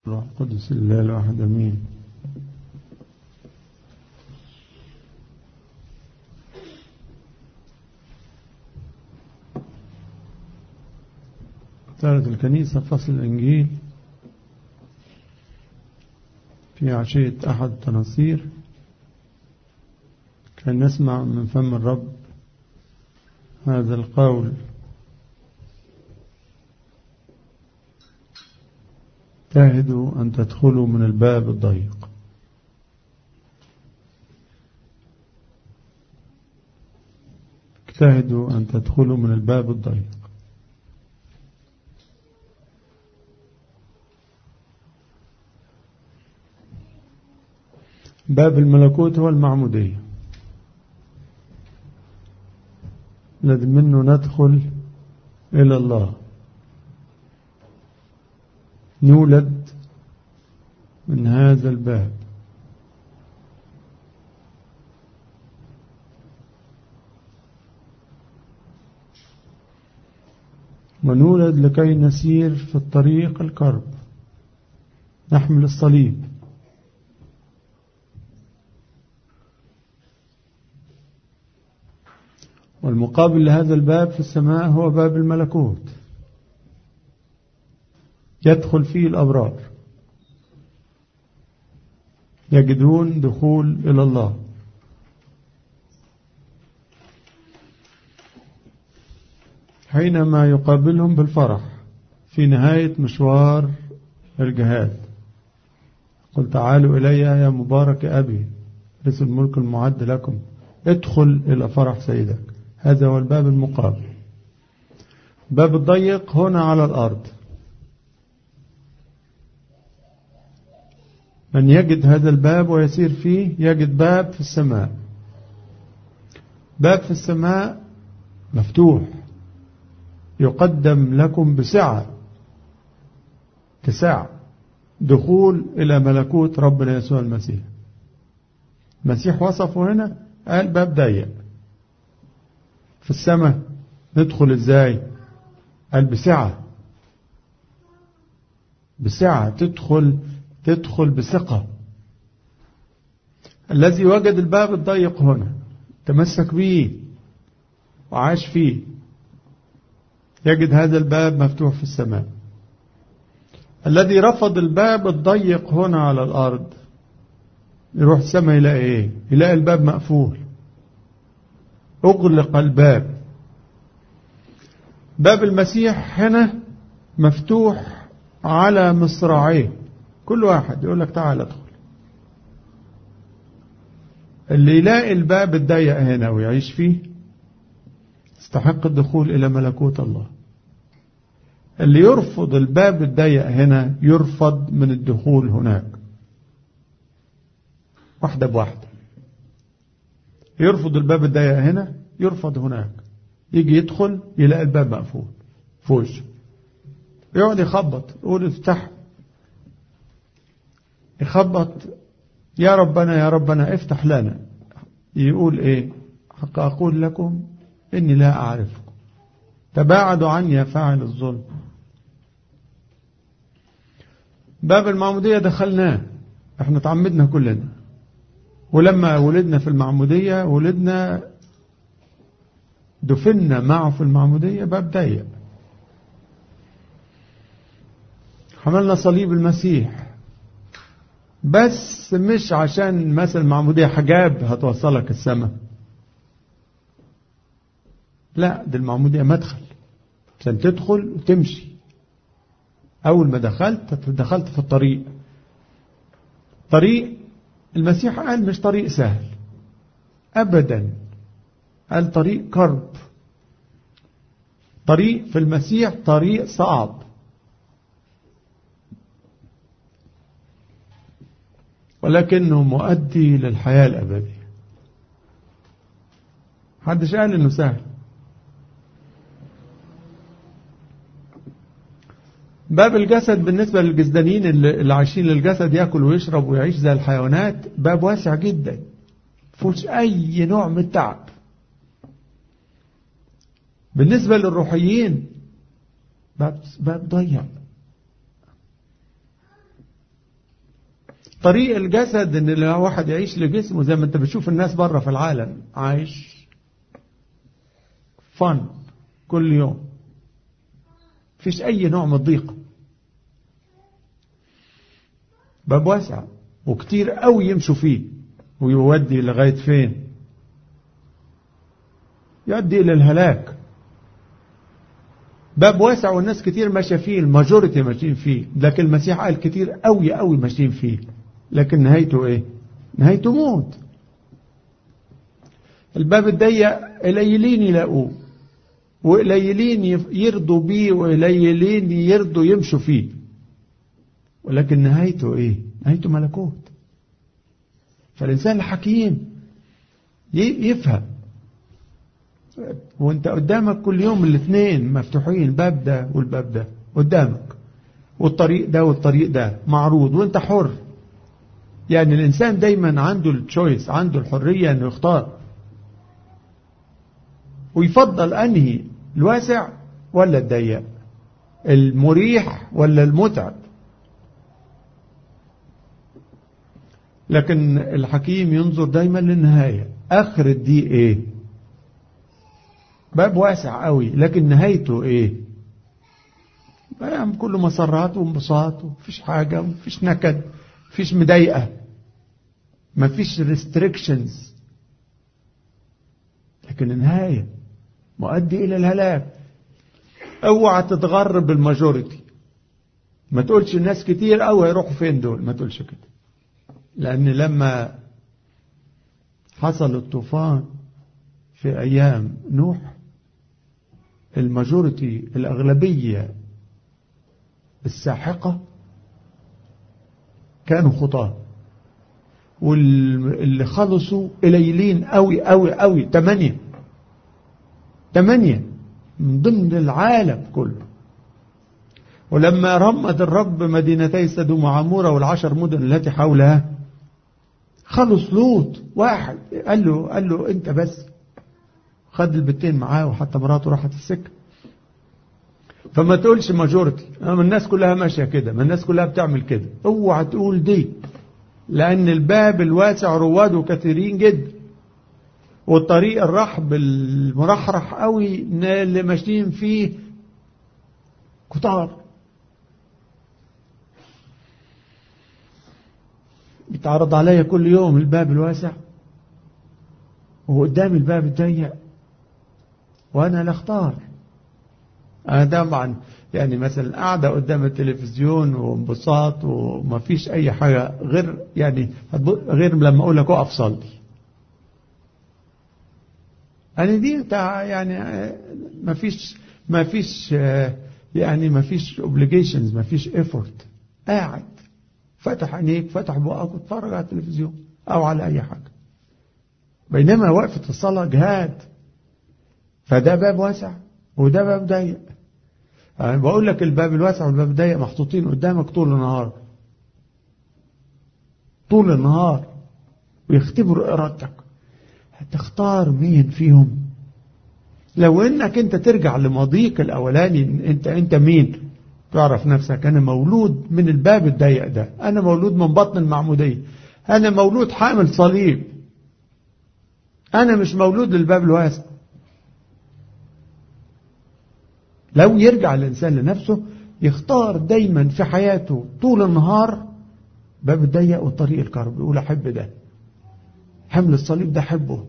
روح القدس الله الواحد امين صارت الكنيسة فصل الإنجيل في عشية أحد التناصير كان نسمع من فم الرب هذا القول اجتهدوا أن تدخلوا من الباب الضيق اجتهدوا أن تدخلوا من الباب الضيق باب الملكوت هو المعمودية الذي منه ندخل إلى الله نولد من هذا الباب ونولد لكي نسير في الطريق الكرب نحمل الصليب والمقابل لهذا الباب في السماء هو باب الملكوت يدخل فيه الأبرار يجدون دخول إلى الله حينما يقابلهم بالفرح في نهاية مشوار الجهاد قل تعالوا إلي يا مبارك أبي رس الملك المعد لكم ادخل إلى فرح سيدك هذا هو الباب المقابل باب الضيق هنا على الأرض من يجد هذا الباب ويسير فيه يجد باب في السماء باب في السماء مفتوح يقدم لكم بسعة تسع دخول إلى ملكوت ربنا يسوع المسيح المسيح وصفه هنا قال باب ضيق في السماء ندخل ازاي قال بسعة بسعة تدخل تدخل بثقة الذي وجد الباب الضيق هنا تمسك به وعاش فيه يجد هذا الباب مفتوح في السماء الذي رفض الباب الضيق هنا على الأرض يروح السماء يلاقي ايه يلاقي الباب مقفول أغلق الباب باب المسيح هنا مفتوح على مصراعيه كل واحد يقول لك تعال ادخل اللي يلاقي الباب الضيق هنا ويعيش فيه يستحق الدخول إلى ملكوت الله اللي يرفض الباب الضيق هنا يرفض من الدخول هناك واحدة بواحدة يرفض الباب الضيق هنا يرفض هناك يجي يدخل يلاقي الباب مقفول في وشه يقعد يخبط يقول افتح يخبط يا ربنا يا ربنا افتح لنا يقول ايه حق اقول لكم اني لا اعرفكم تباعدوا عني يا فاعل الظلم باب المعمودية دخلناه احنا تعمدنا كلنا ولما ولدنا في المعمودية ولدنا دفنا معه في المعمودية باب ضيق حملنا صليب المسيح بس مش عشان مثلا المعمودية حجاب هتوصلك السماء لا دي المعمودية مدخل عشان تدخل وتمشي أول ما دخلت دخلت في الطريق طريق المسيح قال مش طريق سهل أبدا قال طريق كرب طريق في المسيح طريق صعب ولكنه مؤدي للحياة الأبدية حدش قال إنه سهل باب الجسد بالنسبة للجسدانيين اللي عايشين للجسد يأكل ويشرب ويعيش زي الحيوانات باب واسع جدا فوش أي نوع من التعب بالنسبة للروحيين باب, باب ضيق طريق الجسد ان الواحد يعيش لجسمه زي ما انت بتشوف الناس بره في العالم عايش فن كل يوم فيش اي نوع من الضيق باب واسع وكتير قوي يمشوا فيه ويودي لغاية فين يؤدي الى الهلاك باب واسع والناس كتير ماشيه فيه الماجوريتي ماشيين فيه لكن المسيح قال كتير قوي قوي ماشيين فيه لكن نهايته ايه نهايته موت الباب الضيق قليلين يلاقوه وقليلين يرضوا بيه وقليلين يرضوا يمشوا فيه ولكن نهايته ايه نهايته ملكوت فالانسان الحكيم يفهم وانت قدامك كل يوم الاثنين مفتوحين الباب ده والباب ده قدامك والطريق ده والطريق ده معروض وانت حر يعني الانسان دايما عنده التشويس عنده الحريه انه يختار ويفضل انهي الواسع ولا الضيق المريح ولا المتعب لكن الحكيم ينظر دايما للنهايه اخر دي ايه باب واسع قوي لكن نهايته ايه كله مسرات وانبساط ومفيش حاجة ومفيش نكد مفيش مضايقة مفيش ريستريكشنز لكن النهاية مؤدي إلى الهلاك اوعى تتغر بالماجوريتي ما تقولش الناس كتير قوي هيروحوا فين دول ما تقولش كده لأن لما حصل الطوفان في أيام نوح الماجوريتي الأغلبية الساحقة كانوا خطاة واللي خلصوا قليلين قوي قوي قوي تمانية تمانية من ضمن العالم كله ولما رمد الرب مدينتي سدوم وعمورة والعشر مدن التي حولها خلص لوط واحد قال له قال له انت بس خد البتين معاه وحتى مراته راحت السكه فما تقولش ماجورتي الناس كلها ماشيه كده ما الناس كلها بتعمل كده اوعى تقول دي لان الباب الواسع رواده كثيرين جدا والطريق الرحب المرحرح قوي اللي ماشيين فيه كتار بيتعرض عليا كل يوم الباب الواسع وقدامي الباب الضيق وانا لا اختار انا طبعا يعني مثلا قاعده قدام التلفزيون وانبساط وما فيش اي حاجه غير يعني غير لما اقول لك اقف صلي يعني دي بتاع يعني ما فيش ما فيش يعني ما فيش اوبليجيشنز ما فيش ايفورت قاعد فتح عينيك فتح بقك واتفرج على التلفزيون او على اي حاجه بينما وقفه الصلاه جهاد فده باب واسع وده باب ضيق يعني بقول لك الباب الواسع والباب الضيق محطوطين قدامك طول النهار طول النهار ويختبروا ارادتك هتختار مين فيهم لو انك انت ترجع لماضيك الاولاني انت انت مين تعرف نفسك انا مولود من الباب الضيق ده انا مولود من بطن المعموديه انا مولود حامل صليب انا مش مولود للباب الواسع لو يرجع الإنسان لنفسه يختار دايما في حياته طول النهار باب الضيق والطريق الكرب يقول أحب ده حمل الصليب ده أحبه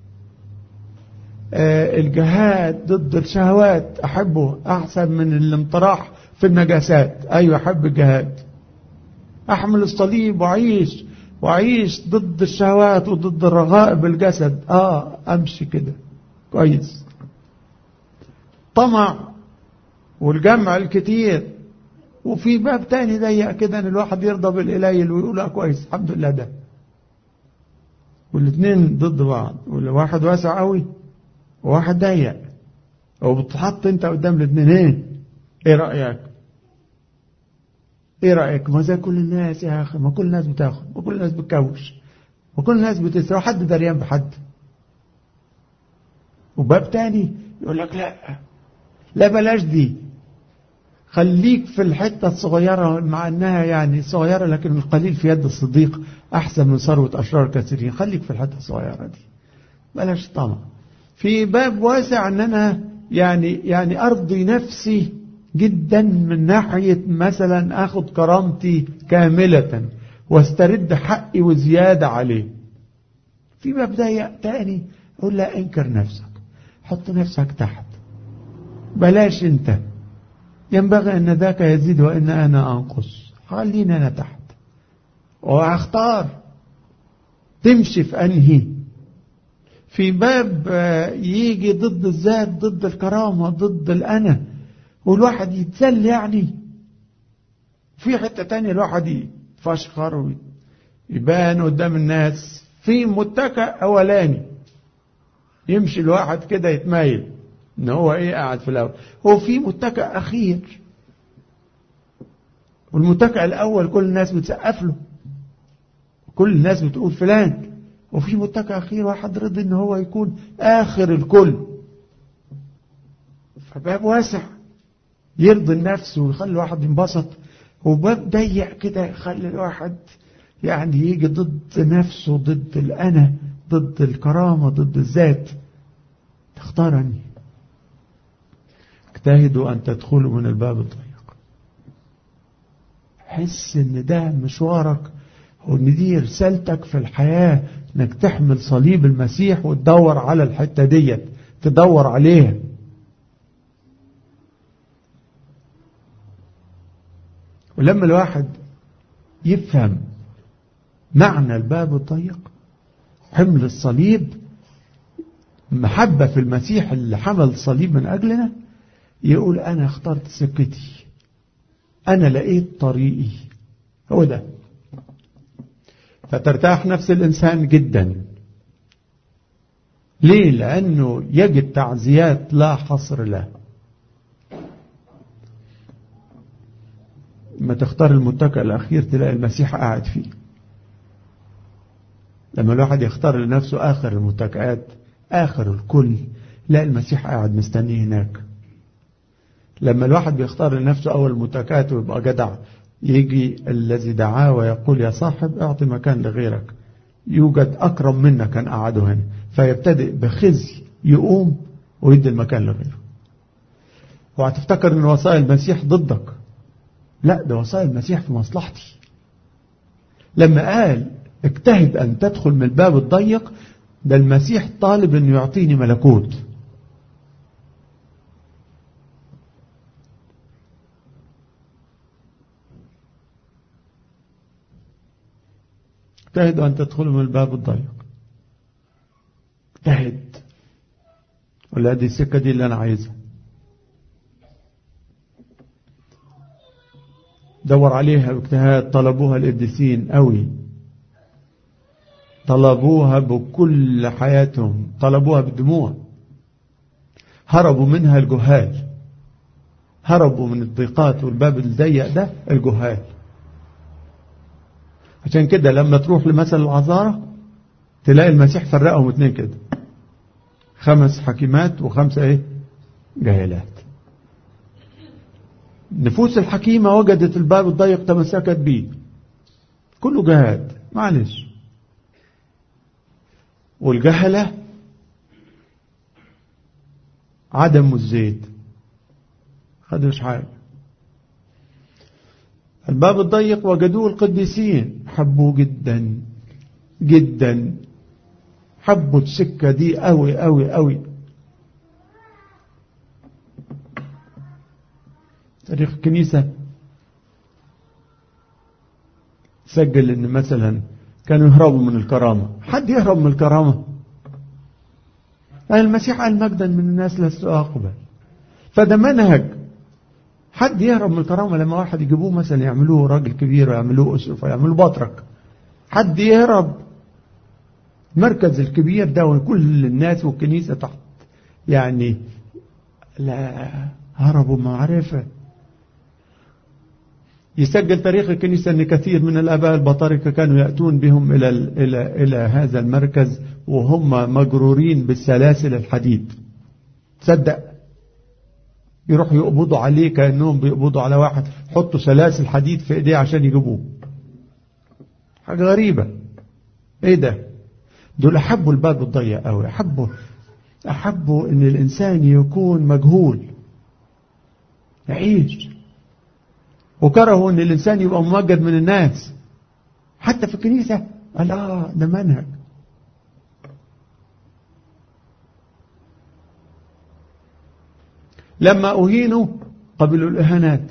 آه الجهاد ضد الشهوات أحبه أحسن من الامطراح في النجاسات أيوة أحب الجهاد أحمل الصليب وأعيش وأعيش ضد الشهوات وضد الرغائب الجسد آه أمشي كده كويس طمع والجمع الكتير وفي باب تاني ضيق كده ان الواحد يرضى بالقليل ويقول اه كويس الحمد لله ده والاثنين ضد بعض واحد واسع قوي وواحد ضيق وبتحط انت قدام الاثنين ايه ايه رايك ايه رايك ما زي كل الناس يا اخي ما كل الناس بتاخد وكل الناس بتكوش وكل الناس بتسرق حد دريان بحد وباب تاني يقول لك لا لا بلاش دي خليك في الحتة الصغيرة مع أنها يعني صغيرة لكن القليل في يد الصديق أحسن من ثروة أشرار كثيرين خليك في الحتة الصغيرة دي بلاش طمع في باب واسع أن أنا يعني يعني أرضي نفسي جدا من ناحية مثلا أخذ كرامتي كاملة واسترد حقي وزيادة عليه في باب ضيق تاني قول لا انكر نفسك حط نفسك تحت بلاش انت ينبغي ان ذاك يزيد وان انا انقص خليني انا تحت واختار تمشي في انهي في باب يجي ضد الذات ضد الكرامة ضد الأنا والواحد يتسل يعني في حتة تانية الواحد يفشخر ويبان قدام الناس في متكأ أولاني يمشي الواحد كده يتمايل ان هو ايه قاعد في الاول هو في متكأ اخير والمتكأ الاول كل الناس بتسقف له كل الناس بتقول فلان وفي متكأ اخير واحد رضي ان هو يكون اخر الكل فباب واسع يرضي النفس ويخلي الواحد ينبسط وباب ضيق كده يخلي الواحد يعني يجي ضد نفسه ضد الأنا ضد الكرامة ضد الذات تختارني اجتهدوا أن تدخلوا من الباب الضيق حس ان ده مشوارك وان دي رسالتك في الحياة انك تحمل صليب المسيح وتدور على الحتة ديت تدور عليها ولما الواحد يفهم معنى الباب الضيق حمل الصليب محبة في المسيح اللي حمل الصليب من أجلنا يقول أنا اخترت سكتي أنا لقيت طريقي هو ده فترتاح نفس الإنسان جدا ليه لأنه يجد تعزيات لا حصر له ما تختار المتكئ الأخير تلاقي المسيح قاعد فيه لما الواحد يختار لنفسه آخر المتكئات آخر الكل لا المسيح قاعد مستنيه هناك لما الواحد بيختار لنفسه أول المتكئات ويبقى جدع يجي الذي دعاه ويقول يا صاحب اعطي مكان لغيرك يوجد أكرم منك كان قعده هنا فيبتدئ بخزي يقوم ويدي المكان لغيره وهتفتكر ان وصايا المسيح ضدك لا ده وصايا المسيح في مصلحتي لما قال اجتهد أن تدخل من الباب الضيق ده المسيح طالب أنه يعطيني ملكوت اجتهدوا أن تدخلوا من الباب الضيق اجتهد ولا دي السكة دي اللي أنا عايزها دور عليها باجتهاد طلبوها القديسين قوي طلبوها بكل حياتهم طلبوها بالدموع هربوا منها الجهال هربوا من الضيقات والباب الضيق ده الجهال عشان كده لما تروح لمثل العذارة تلاقي المسيح فرقهم اتنين كده خمس حكيمات وخمسة ايه جاهلات النفوس الحكيمة وجدت الباب الضيق تمسكت بيه كله جهاد معلش والجهلة عدم الزيت خدوش حاجة الباب الضيق وجدوه القديسين حبوه جدا جدا حبوا السكة دي قوي قوي قوي تاريخ الكنيسة سجل ان مثلا كانوا يهربوا من الكرامة حد يهرب من الكرامة المسيح قال مجدا من الناس لست أقبل فده منهج حد يهرب من الكرامة لما واحد يجيبوه مثلا يعملوه راجل كبير ويعملوه أسرف ويعملوه بطرك حد يهرب المركز الكبير ده وكل الناس والكنيسة تحت يعني لا هربوا معرفة يسجل تاريخ الكنيسة أن كثير من الآباء البطاركة كانوا يأتون بهم إلى, إلى, إلى هذا المركز وهم مجرورين بالسلاسل الحديد تصدق يروحوا يقبضوا عليه كأنهم بيقبضوا على واحد حطوا سلاسل حديد في ايديه عشان يجيبوه حاجة غريبة ايه ده دول احبوا الباب الضيق قوي احبوا احبوا ان الانسان يكون مجهول يعيش وكرهوا ان الانسان يبقى ممجد من الناس حتى في الكنيسة قال اه ده منهج لما أهينوا قبلوا الإهانات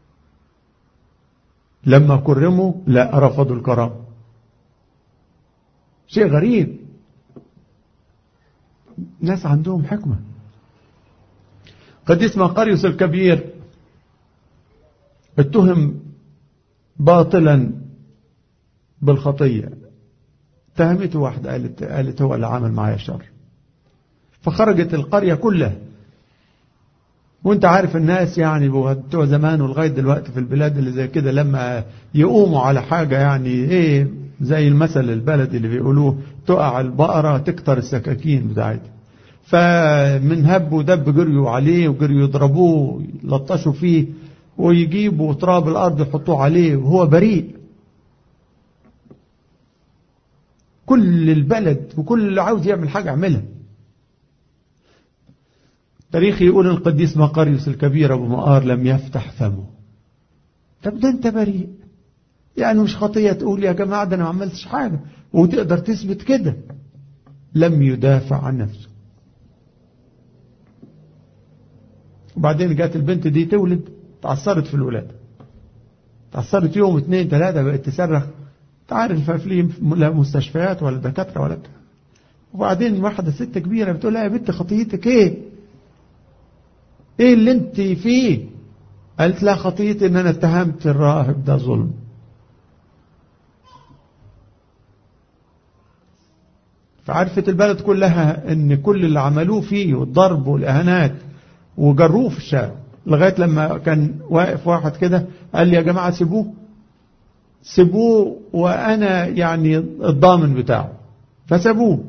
لما كرموا لا رفضوا الكرام شيء غريب ناس عندهم حكمة قديس مقاريوس الكبير اتهم باطلا بالخطية اتهمته واحدة قالت, قالت هو اللي عمل معايا شر فخرجت القرية كلها وانت عارف الناس يعني بتوع زمان ولغاية دلوقتي في البلاد اللي زي كده لما يقوموا على حاجة يعني ايه زي المثل البلدي اللي بيقولوه تقع البقرة تكتر السكاكين بتاعتها فمن هب ودب جريوا عليه وجريوا يضربوه يلطشوا فيه ويجيبوا تراب الأرض يحطوه عليه وهو بريء كل البلد وكل اللي عاوز يعمل حاجة اعملها تاريخ يقول القديس مقاريوس الكبير أبو مقار لم يفتح فمه طب ده انت بريء يعني مش خطية تقول يا جماعة ده انا ما عملتش حاجة وتقدر تثبت كده لم يدافع عن نفسه وبعدين جات البنت دي تولد تعثرت في الولادة تعثرت يوم اثنين ثلاثة بقت تصرخ تعرف في لا مستشفيات ولا دكاترة ولا بتاع وبعدين واحدة ست كبيرة بتقول لها يا بنت خطيتك ايه ايه اللي انت فيه قالت لا خطيتي ان انا اتهمت الراهب ده ظلم فعرفت البلد كلها ان كل اللي عملوه فيه والضرب والاهانات وجروه في الشارع لغاية لما كان واقف واحد كده قال لي يا جماعة سيبوه سيبوه وانا يعني الضامن بتاعه فسابوه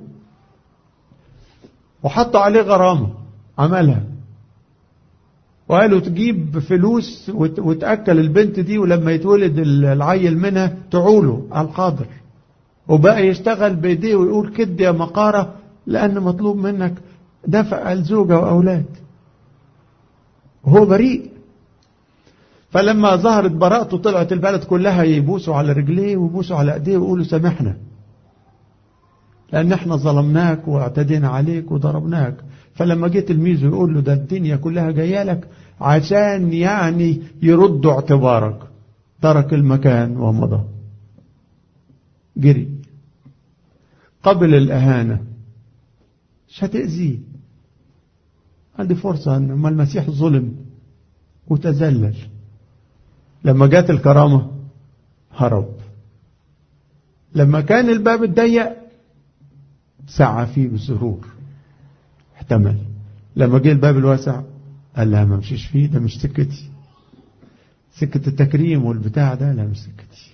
وحطوا عليه غرامة عملها وقالوا تجيب فلوس وتأكل البنت دي ولما يتولد العيل منها تعوله على الحاضر وبقى يشتغل بإيديه ويقول كد يا مقارة لأن مطلوب منك دفع الزوجة وأولاد وهو بريء فلما ظهرت براءته طلعت البلد كلها يبوسوا على رجليه ويبوسوا على ايديه ويقولوا سامحنا لأن احنا ظلمناك واعتدينا عليك وضربناك فلما جه تلميذه يقول له ده الدنيا كلها جايه لك عشان يعني يردوا اعتبارك ترك المكان ومضى جري قبل الأهانة مش هتأذيه عندي فرصة أن ما المسيح ظلم وتذلل لما جات الكرامة هرب لما كان الباب الضيق سعى فيه بسرور احتمل لما جه الباب الواسع قال لها ما امشيش فيه ده مش سكتي سكة التكريم والبتاع ده لا مش سكتي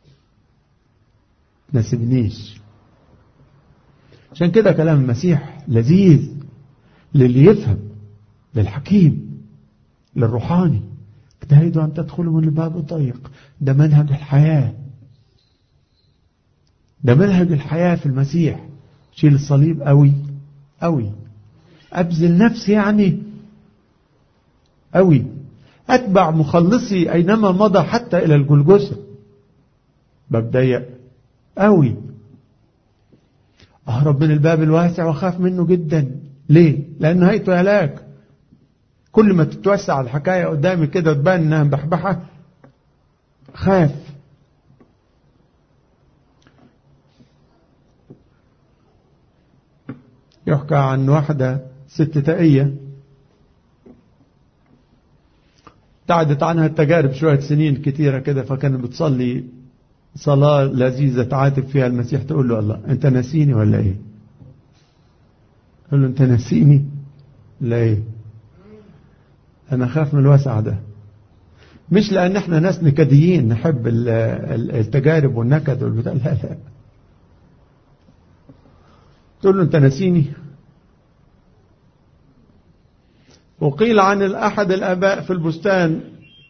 ناسبنيش عشان كده كلام المسيح لذيذ للي يفهم للحكيم للروحاني اجتهدوا أن تدخلوا من الباب الضيق ده منهج الحياة ده منهج الحياة في المسيح شيل الصليب قوي قوي أبذل نفسي يعني قوي أتبع مخلصي أينما مضى حتى إلى الجلجسة باب ضيق قوي أهرب من الباب الواسع وأخاف منه جدا ليه؟ لأن نهايته هلاك كل ما تتوسع الحكاية قدامي كده وتبان إنها مبحبحة خاف يحكى عن واحدة ست تقية ابتعدت عنها التجارب شوية سنين كتيرة كده فكانت بتصلي صلاة لذيذة تعاتب فيها المسيح تقول له الله أنت نسيني ولا إيه قال له أنت نسيني لا إيه أنا خاف من الوسع ده مش لأن احنا ناس نكديين نحب التجارب والنكد والبتاع لا لا تقول له أنت نسيني وقيل عن أحد الآباء في البستان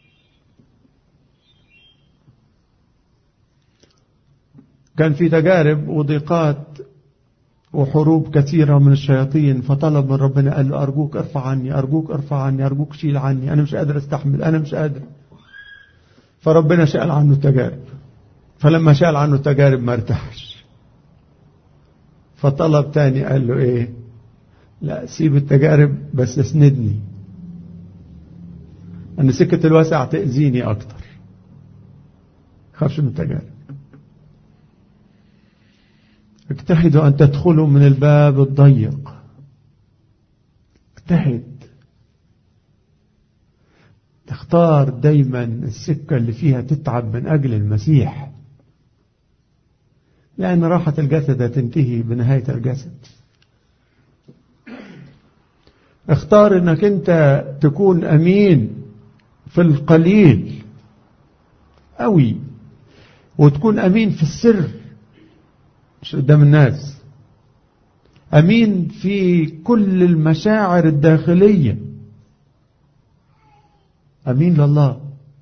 كان في تجارب وضيقات وحروب كثيرة من الشياطين فطلب من ربنا قال له أرجوك ارفع عني أرجوك ارفع عني أرجوك شيل عني أنا مش قادر استحمل أنا مش قادر فربنا شال عنه التجارب فلما شال عنه التجارب ما ارتاحش فطلب تاني قال له ايه لا سيب التجارب بس اسندني ان سكة الواسع تأذيني اكتر خافش من التجارب اجتهدوا ان تدخلوا من الباب الضيق اجتهد تختار دايما السكة اللي فيها تتعب من أجل المسيح لأن راحة الجسد تنتهي بنهاية الجسد اختار انك انت تكون امين في القليل قوي وتكون امين في السر مش قدام الناس امين في كل المشاعر الداخليه امين لله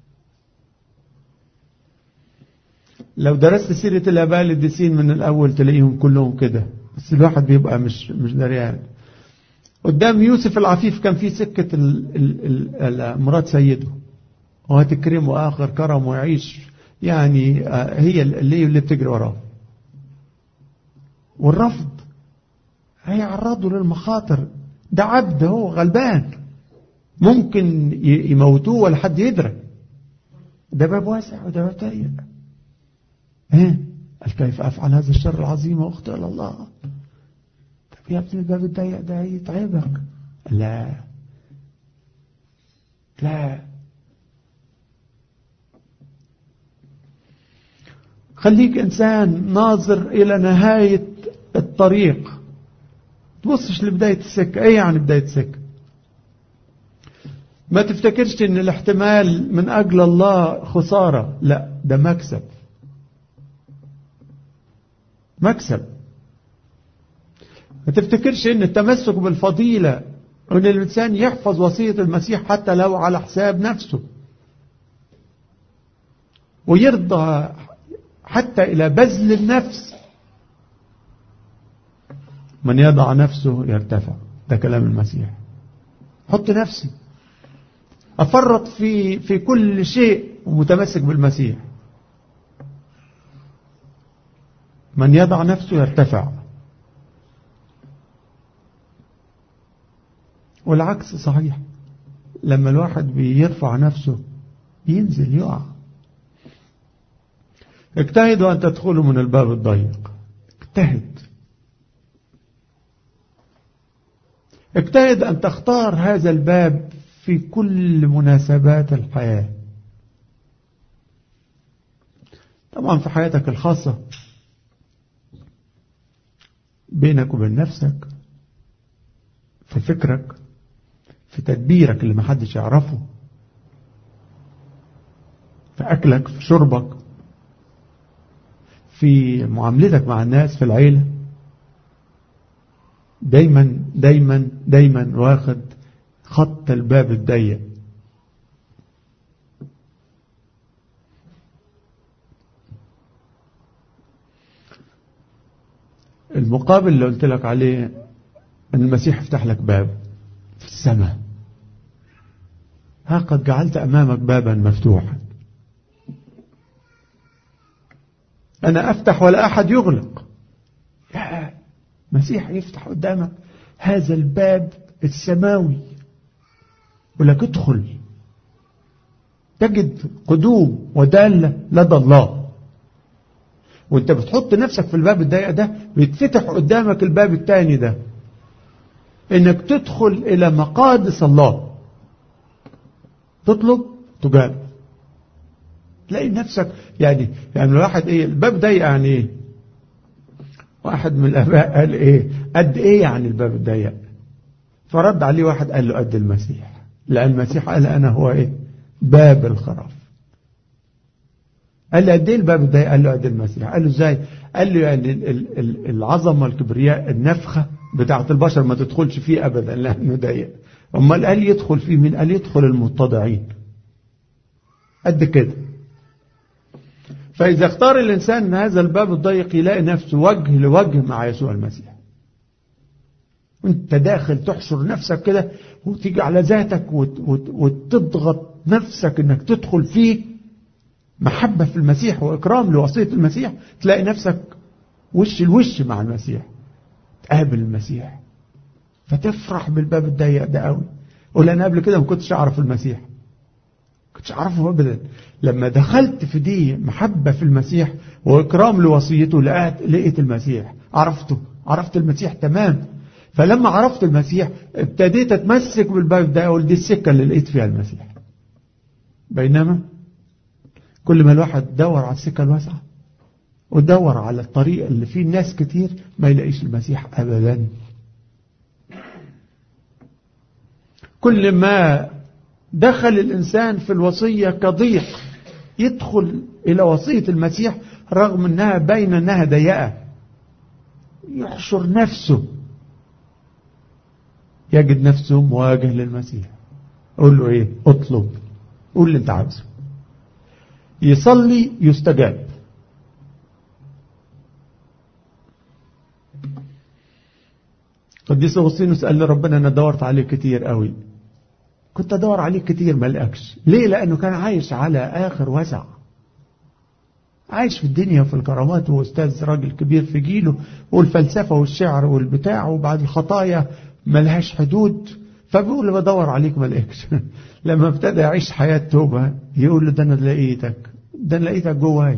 لو درست سيرة الآباء القديسين من الأول تلاقيهم كلهم كده بس الواحد بيبقى مش مش دريان قدام يوسف العفيف كان في سكة ال ال ال مرات سيده وهتكرمه آخر كرم ويعيش يعني هي اللي اللي بتجري وراه والرفض هيعرضه للمخاطر ده عبد هو غلبان ممكن يموتوه ولا حد يدرك ده باب واسع وده باب ضيق ايه قال كيف افعل هذا الشر العظيم واخطئ الى الله طب يا ابني الباب الضيق ده يتعبك لا لا خليك انسان ناظر الى نهايه الطريق تبصش لبدايه السكه ايه يعني بدايه السكه ما تفتكرش ان الاحتمال من اجل الله خساره لا ده مكسب مكسب ما تفتكرش ان التمسك بالفضيلة ان الانسان يحفظ وصية المسيح حتى لو على حساب نفسه ويرضى حتى الى بذل النفس من يضع نفسه يرتفع ده كلام المسيح حط نفسي افرط في في كل شيء ومتمسك بالمسيح من يضع نفسه يرتفع والعكس صحيح لما الواحد بيرفع نفسه ينزل يقع اجتهدوا أن تدخلوا من الباب الضيق اجتهد اجتهد أن تختار هذا الباب في كل مناسبات الحياة طبعا في حياتك الخاصة بينك وبين نفسك في فكرك في تدبيرك اللي محدش يعرفه في أكلك في شربك في معاملتك مع الناس في العيلة دايما دايما دايما واخد خط الباب الضيق المقابل اللي قلت لك عليه ان المسيح يفتح لك باب في السماء ها قد جعلت امامك بابا مفتوحا انا افتح ولا احد يغلق يا مسيح يفتح قدامك هذا الباب السماوي ولك ادخل تجد قدوم ودالة لدى الله وانت بتحط نفسك في الباب الضيق ده بيتفتح قدامك الباب التاني ده انك تدخل الى مقادس الله تطلب تجاب تلاقي نفسك يعني يعني الواحد ايه الباب ضيق يعني ايه واحد من الاباء قال ايه قد ايه يعني الباب الضيق فرد عليه واحد قال له قد المسيح لان المسيح قال انا هو ايه باب الخراف قال له قد ايه الباب الضيق قال له قد المسيح قال له ازاي قال له يعني العظمه الكبرياء النفخه بتاعه البشر ما تدخلش فيه ابدا لانه ضيق أما قال يدخل في مين قال يدخل المتضعين قد كده فإذا اختار الإنسان هذا الباب الضيق يلاقي نفسه وجه لوجه مع يسوع المسيح انت داخل تحشر نفسك كده وتيجي على ذاتك وتضغط نفسك انك تدخل فيه محبة في المسيح وإكرام لوصية المسيح تلاقي نفسك وش الوش مع المسيح تقابل المسيح فتفرح بالباب الضيق ده قوي قول انا قبل كده ما كنتش اعرف المسيح كنتش اعرفه ابدا لما دخلت في دي محبة في المسيح واكرام لوصيته لقيت لقيت المسيح عرفته عرفت المسيح تمام فلما عرفت المسيح ابتديت اتمسك بالباب ده اقول دي السكة اللي لقيت فيها المسيح بينما كل ما الواحد دور على السكة الواسعة ودور على الطريق اللي فيه ناس كتير ما يلاقيش المسيح ابدا كل ما دخل الإنسان في الوصية كضيق يدخل إلى وصية المسيح رغم أنها بين أنها ضيقة يحشر نفسه يجد نفسه مواجه للمسيح قول له ايه اطلب قول اللي انت عاوزه يصلي يستجاب قديس اغسطينوس قال لربنا انا دورت عليه كتير قوي كنت ادور عليه كتير ما لقاكش ليه لانه كان عايش على اخر وسع عايش في الدنيا وفي الكرامات واستاذ راجل كبير في جيله والفلسفه والشعر والبتاع وبعد الخطايا ملهاش حدود فبيقول له بدور عليك ما لقاكش لما ابتدى يعيش حياه توبه يقول له ده انا لقيتك ده انا لقيتك جواي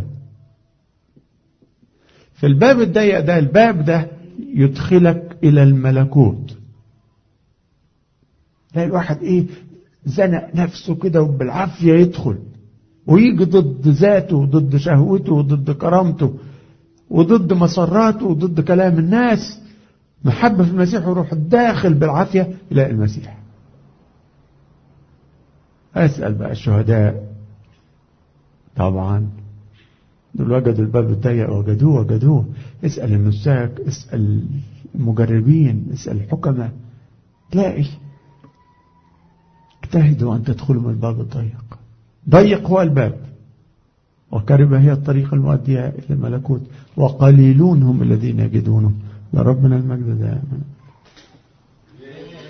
في الباب الضيق ده الباب ده يدخلك الى الملكوت تلاقي الواحد ايه زنق نفسه كده وبالعافية يدخل ويجي ضد ذاته وضد شهوته وضد كرامته وضد مسراته وضد كلام الناس محبة في المسيح ويروح داخل بالعافية يلاقي المسيح أسأل بقى الشهداء طبعا دول وجدوا الباب الضيق وجدوه وجدوه اسأل النساك اسأل المجربين اسأل الحكماء تلاقي اجتهدوا أن تدخلوا من الباب الضيق ضيق هو الباب وكربة هي الطريق المؤدية إلى الملكوت وقليلون هم الذين يجدونه لربنا المجد دائما